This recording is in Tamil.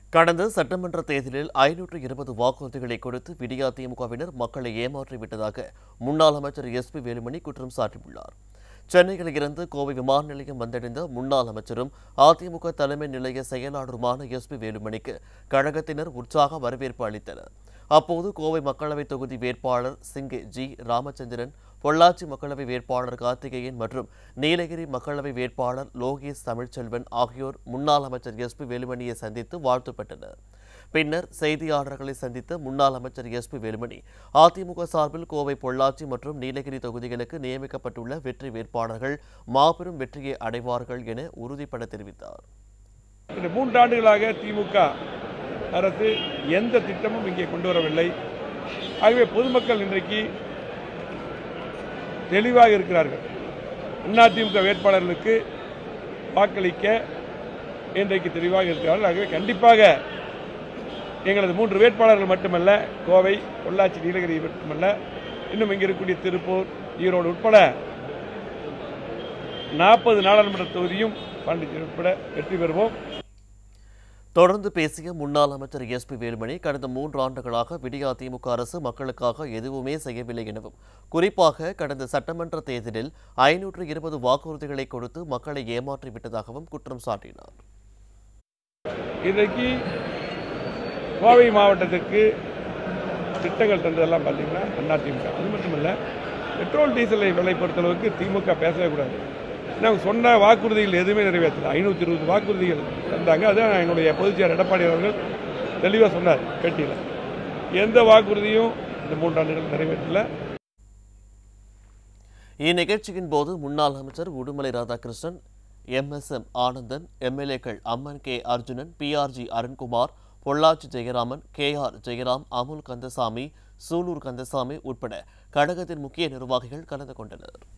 கடந்த சட்டமன்ற தேர்தலில் ஐநூற்று இருபது வாக்குறுதிகளை கொடுத்து விடியா திமுகவினர் மக்களை ஏமாற்றிவிட்டதாக முன்னாள் அமைச்சர் எஸ் பி வேலுமணி குற்றம் சாட்டியுள்ளார் சென்னையில் இருந்து கோவை விமான நிலையம் வந்தடைந்த முன்னாள் அமைச்சரும் அதிமுக தலைமை நிலைய செயலாளருமான எஸ் பி வேலுமணிக்கு கழகத்தினர் உற்சாக வரவேற்பு அளித்தனர் அப்போது கோவை மக்களவைத் தொகுதி வேட்பாளர் சிங்கே ஜி ராமச்சந்திரன் பொள்ளாச்சி மக்களவை வேட்பாளர் கார்த்திகேயன் மற்றும் நீலகிரி மக்களவை வேட்பாளர் லோகேஷ் தமிழ்ச்செல்வன் ஆகியோர் முன்னாள் அமைச்சர் எஸ் பி வேலுமணியை சந்தித்து வாழ்த்து பெற்றனர் பின்னர் செய்தியாளர்களை சந்தித்த முன்னாள் அமைச்சர் எஸ் பி வேலுமணி அதிமுக சார்பில் கோவை பொள்ளாச்சி மற்றும் நீலகிரி தொகுதிகளுக்கு நியமிக்கப்பட்டுள்ள வெற்றி வேட்பாளர்கள் மாபெரும் வெற்றியை அடைவார்கள் என உறுதிபட தெரிவித்தார் இந்த மூன்றாண்டுகளாக திமுக அரசு எந்த திட்டமும் இங்கே கொண்டு வரவில்லை ஆகவே பொதுமக்கள் இன்றைக்கு தெளிவாக இருக்கிறார்கள் அதிமுக வேட்பாளர்களுக்கு வாக்களிக்க இன்றைக்கு தெளிவாக இருக்கிறார்கள் ஆகவே கண்டிப்பாக எங்களது மூன்று வேட்பாளர்கள் மட்டுமல்ல கோவை பொள்ளாச்சி நீலகிரி மட்டுமல்ல இன்னும் இங்கே இருக்கக்கூடிய திருப்பூர் ஈரோடு உட்பட நாற்பது நாடாளுமன்ற தொகுதியும் பாண்டிச்சேரி உட்பட வெற்றி பெறுவோம் தொடர்ந்து பேசிய முன்னாள் அமைச்சர் எஸ் பி வேலுமணி கடந்த மூன்று ஆண்டுகளாக விடியா திமுக அரசு மக்களுக்காக எதுவுமே செய்யவில்லை எனவும் குறிப்பாக கடந்த சட்டமன்ற தேர்தலில் ஐநூற்று இருபது வாக்குறுதிகளை கொடுத்து மக்களை ஏமாற்றி விட்டதாகவும் குற்றம் சாட்டினார் இன்றைக்கு கோவை மாவட்டத்திற்கு திட்டங்கள் தந்ததெல்லாம் பார்த்தீங்கன்னா அதிமுக அது மட்டுமல்ல பெட்ரோல் டீசலை விலை பொறுத்தளவுக்கு திமுக பேசவே கூடாது ஏன்னா அவங்க சொன்ன வாக்குறுதிகள் எதுவுமே நிறைவேற்றல ஐநூற்றி இருபது வாக்குறுதிகள் தந்தாங்க அதான் எங்களுடைய பொதுச்செயலர் எடப்பாடி அவர்கள் தெளிவாக சொன்னார் பேட்டியில் எந்த வாக்குறுதியும் இந்த மூன்றாண்டுகள் நிறைவேற்றல இந்நிகழ்ச்சியின் போது முன்னாள் அமைச்சர் உடுமலை ராதாகிருஷ்ணன் எம்எஸ்எம் ஆனந்தன் எம்எல்ஏக்கள் Amman K Arjunan PRG Arunkumar Pollachi Jayaraman K R Jayaram Amul Kandasamy Sulur Kandasamy உட்பட கழகத்தின் முக்கிய நிர்வாகிகள் கலந்து கொண்டனர்